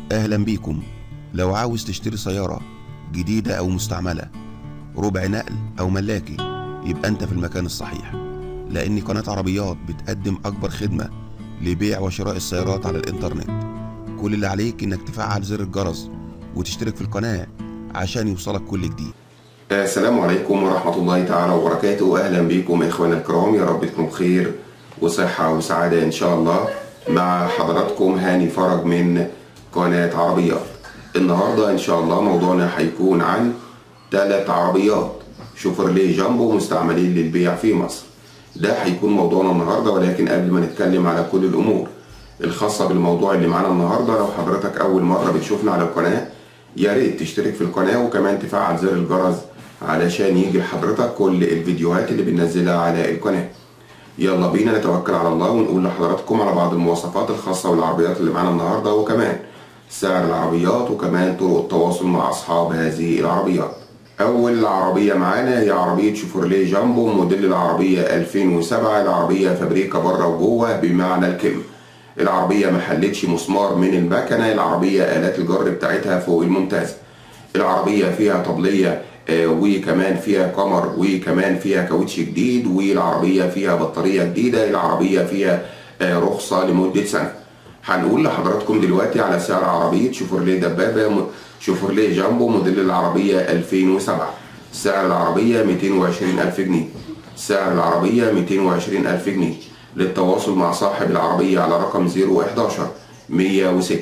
أهلا بيكم لو عاوز تشتري سيارة جديدة أو مستعملة ربع نقل أو ملاكي يبقى أنت في المكان الصحيح لأن قناة عربيات بتقدم أكبر خدمة لبيع وشراء السيارات على الإنترنت كل اللي عليك إنك تفعل زر الجرس وتشترك في القناة عشان يوصلك كل جديد السلام عليكم ورحمة الله تعالى وبركاته أهلا بكم إخوانا الكرام يا رب تكونوا بخير وصحة وسعادة إن شاء الله مع حضراتكم هاني فرج من قناة عربيات النهاردة إن شاء الله موضوعنا هيكون عن ثلاث عربيات شوفرليه جامبو مستعملين للبيع في مصر ده هيكون موضوعنا النهاردة ولكن قبل ما نتكلم على كل الأمور الخاصة بالموضوع اللي معانا النهاردة لو حضرتك أول مرة بتشوفنا على القناة يا ريت تشترك في القناة وكمان تفعل زر الجرس علشان يجي لحضرتك كل الفيديوهات اللي بننزلها على القناة يلا بينا نتوكل على الله ونقول لحضراتكم على بعض المواصفات الخاصة بالعربيات اللي معانا النهاردة وكمان سعر العربيات وكمان طرق التواصل مع أصحاب هذه العربيات أول عربية معانا هي عربية شيفورليه جامبو موديل العربية 2007 العربية فابريكا بره وجوه بمعنى الكلمة العربية ما حلتش مسمار من المكنة العربية آلات الجر بتاعتها فوق الممتازة العربية فيها طبلية آه، وكمان فيها قمر وكمان فيها كاوتش جديد والعربية فيها بطارية جديدة العربية فيها آه، رخصة لمدة سنة هنقول لحضراتكم دلوقتي على سعر عربية شيفورليه دبابة م- شيفورليه جامبو موديل العربية 2007 سعر العربية 220 ألف جنيه سعر العربية 220 ألف جنيه للتواصل مع صاحب العربية على رقم 011 106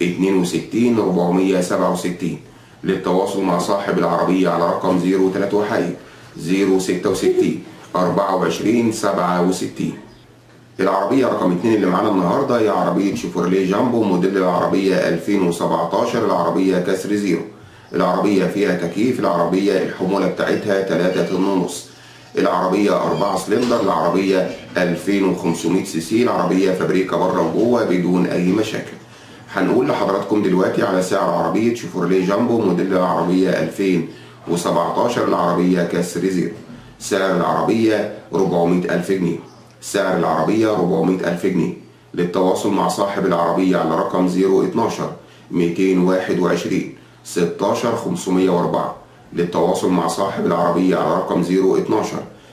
62 467 للتواصل مع صاحب العربية على رقم 031 066 24 67 العربية رقم 2 اللي معانا النهاردة هي عربية شيفورليه جامبو موديل العربية 2017 العربية كسر زيرو العربية فيها تكييف العربية الحمولة بتاعتها 3 طن ونص العربية 4 سلندر العربية 2500 سي سي العربية فابريكا بره وجوه بدون أي مشاكل هنقول لحضراتكم دلوقتي على سعر عربية شيفورليه جامبو موديل العربية 2017 العربية كسر زيرو سعر العربية 400 ألف جنيه سعر العربية 400 ألف جنيه للتواصل مع صاحب العربية على رقم 012 221 16 504 للتواصل مع صاحب العربية على رقم 012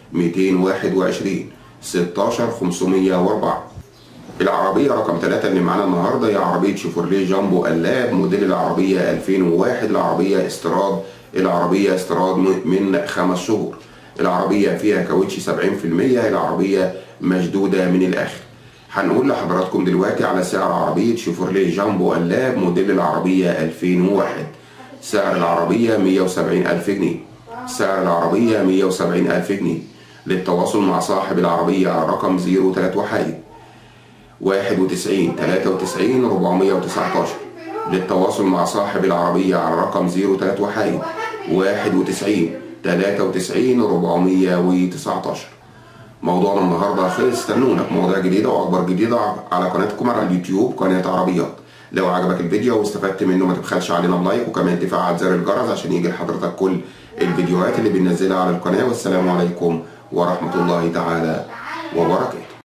221 16 504 العربية رقم 3 اللي معانا النهاردة هي عربية شيفورليه جامبو اللاب موديل العربية 2001 العربية استيراد العربية استيراد من خمس شهور العربية فيها كاوتش 70% العربية مشدودة من الآخر هنقول لحضراتكم دلوقتي على سعر عربية شيفورليه جامبو اللاب موديل العربية 2001 سعر العربية 170 ألف جنيه سعر العربية 170 ألف جنيه للتواصل مع صاحب العربية على رقم 031 91 93 419 للتواصل مع صاحب العربية على رقم 031 91 93 419 موضوعنا النهارده خلص استنونا في مواضيع جديده واخبار جديده على قناتكم على اليوتيوب قناه عربيات لو عجبك الفيديو واستفدت منه ما تبخلش علينا بلايك وكمان تفعل زر الجرس عشان يجي لحضرتك كل الفيديوهات اللي بننزلها على القناه والسلام عليكم ورحمه الله تعالى وبركاته